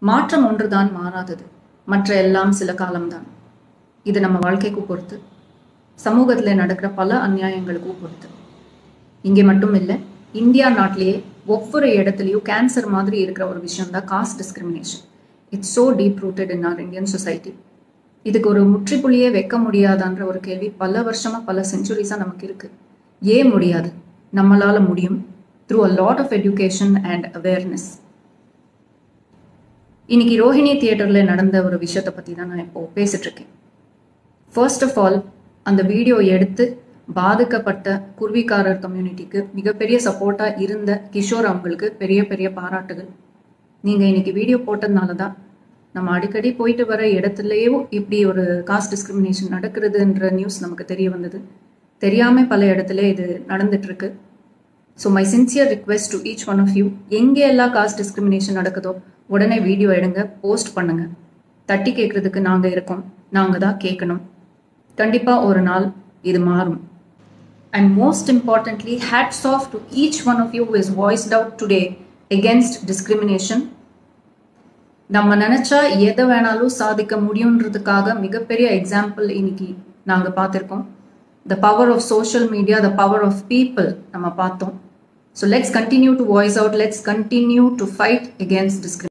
மாற்றம் ஒன்றுதான் மாறாதது மற்ற எல்லாம் சில காலம்தான் இது நம்ம வாழ்க்கைக்கு பொறுத்து சமூகத்தில் நடக்கிற பல அநியாயங்களுக்கும் பொறுத்து இங்கே மட்டும் இல்லை இந்தியா நாட்டிலேயே ஒவ்வொரு இடத்துலையும் கேன்சர் மாதிரி இருக்கிற ஒரு விஷயம் தான் caste discrimination it's so deep rooted in our Indian society இதுக்கு ஒரு முற்றுப்புள்ளியே வைக்க முடியாதான்ற ஒரு கேள்வி பல வருஷமா பல செஞ்சுரிஸாக நமக்கு இருக்கு ஏன் முடியாது நம்மளால முடியும் through a lot of education and awareness இன்னைக்கு ரோஹிணி தியேட்டர்ல நடந்த ஒரு விஷயத்தை பத்தி தான் நான் இப்போ பேசிட்டு இருக்கேன் ஃபர்ஸ்ட் ஆஃப் ஆல் அந்த வீடியோ எடுத்து பாதிக்கப்பட்ட குருவிக்காரர் கம்யூனிட்டிக்கு மிகப்பெரிய சப்போர்ட்டா இருந்த கிஷோர் அவங்களுக்கு பெரிய பெரிய பாராட்டுகள் நீங்க இன்னைக்கு வீடியோ போட்டதுனால தான் நம்ம அடிக்கடி போயிட்டு வர இடத்துலயே இப்படி ஒரு காஸ்ட் டிஸ்கிரிமினேஷன் நடக்கிறதுன்ற நியூஸ் நமக்கு தெரிய வந்தது தெரியாம பல இடத்துல இது நடந்துட்டு இருக்கு so my sincere request to each one of you எங்கே எல்லாம் காஸ்ட் டிஸ்கிரிமினேஷன் நடக்குதோ உடனே வீடியோ எடுங்க போஸ்ட் பண்ணுங்க தட்டி கேட்கறதுக்கு நாங்கள் இருக்கோம் நாங்கள் தான் கேட்கணும் கண்டிப்பாக ஒரு நாள் இது மாறும் and most importantly hats off to each one of you is voiced out today against discrimination நம்ம நினைச்சா எதை வேணாலும் சாதிக்க முடியுன்றதுக்காக மிகப்பெரிய எக்ஸாம்பிள் இன்னைக்கு நாங்க பார்த்திருக்கோம் the power of social media the power of people நம்ம பார்த்தோம் so let's continue to voice out let's continue to fight against discrimination